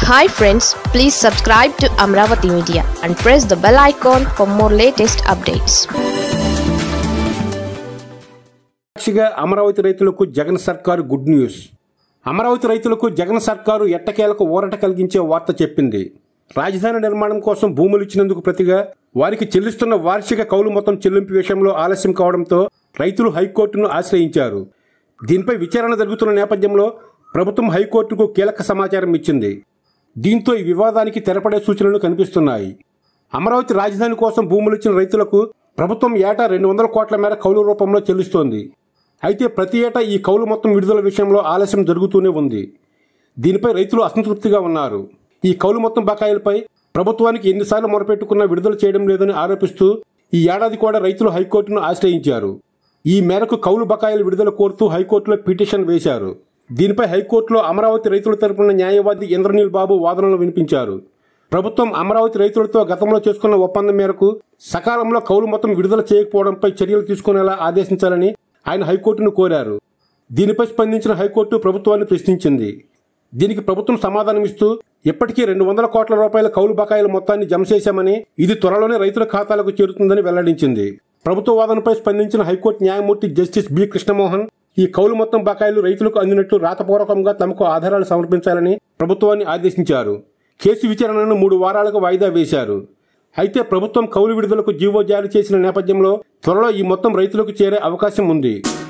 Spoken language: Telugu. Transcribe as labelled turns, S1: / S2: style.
S1: hi friends please subscribe to Amaravati media and press the bell icon for more latest updates
S2: సాక్షిగా అమరావతి రైతులకు జగన్ సర్కారు గుడ్ న్యూస్ అమరావతి రైతులకు జగన్ సర్కారు ఎట్టకేలకు ఊరట కలిగించే వార్త చెప్పింది రాజధాని నిర్మాణం కోసం భూములు ఇచ్చినందుకు ప్రతిగా వారికి చెల్లిస్తున్న వార్షిక కౌలు మొత్తం చెల్లింపు విషయంలో ఆలస్యం కావడంతో రైతులు హైకోర్టును ఆశ్రయించారు దీనిపై విచారణ జరుగుతున్న నేపథ్యంలో ప్రభుత్వం హైకోర్టుకు కీలక సమాచారం ఇచ్చింది దీంతో ఈ వివాదానికి తెరపడే సూచనలు కనిపిస్తున్నాయి అమరావతి రాజధాని కోసం భూములు ఇచ్చిన రైతులకు ప్రభుత్వం ఏటా రెండు వందల కోట్ల మేర కౌలు రూపంలో చెల్లిస్తోంది అయితే ప్రతి ఏటా ఈ కౌలు మొత్తం విడుదల విషయంలో ఆలస్యం జరుగుతూనే ఉంది దీనిపై రైతులు అసంతృప్తిగా ఉన్నారు ఈ కౌలు మొత్తం బకాయిలపై ప్రభుత్వానికి ఎన్నిసార్లు మొరపెట్టుకున్నా విడుదల చేయడం లేదని ఆరోపిస్తూ ఈ ఏడాది కూడా రైతులు హైకోర్టును ఆశ్రయించారు ఈ మేరకు కౌలు బకాయిల విడుదల కోరుతూ హైకోర్టులో పిటిషన్ వేశారు దీనిపై హైకోర్టులో అమరావతి రైతుల తరపున న్యాయవాది ఇంద్రనీల్ బాబు వాదనలు వినిపించారు ప్రభుత్వం అమరావతి రైతులతో గతంలో చేసుకున్న ఒప్పందం మేరకు సకాలంలో కౌలు మొత్తం విడుదల చేయకపోవడంపై చర్యలు తీసుకునేలా ఆదేశించాలని ఆయన హైకోర్టును కోరారు దీనిపై స్పందించిన హైకోర్టు ప్రభుత్వాన్ని ప్రశ్నించింది దీనికి ప్రభుత్వం సమాధానమిస్తూ ఇప్పటికీ రెండు వందల కోట్ల రూపాయల కౌలు బకాయిల మొత్తాన్ని జమ చేశామని ఇది త్వరలోనే రైతుల ఖాతాలకు చేరుతుందని వెల్లడించింది ప్రభుత్వ వాదనపై స్పందించిన హైకోర్టు న్యాయమూర్తి జస్టిస్ బి కృష్ణమోహన్ ఈ కౌలు మొత్తం బకాయిలు రైతులకు అందినట్లు రాతపూర్వకంగా తమకు ఆధారాలు సమర్పించాలని ప్రభుత్వాన్ని ఆదేశించారు కేసు విచారణను మూడు వారాలకు వాయిదా వేశారు అయితే ప్రభుత్వం కౌలు విడుదలకు జీవో జారీ చేసిన నేపథ్యంలో త్వరలో ఈ మొత్తం రైతులకు చేరే అవకాశం ఉంది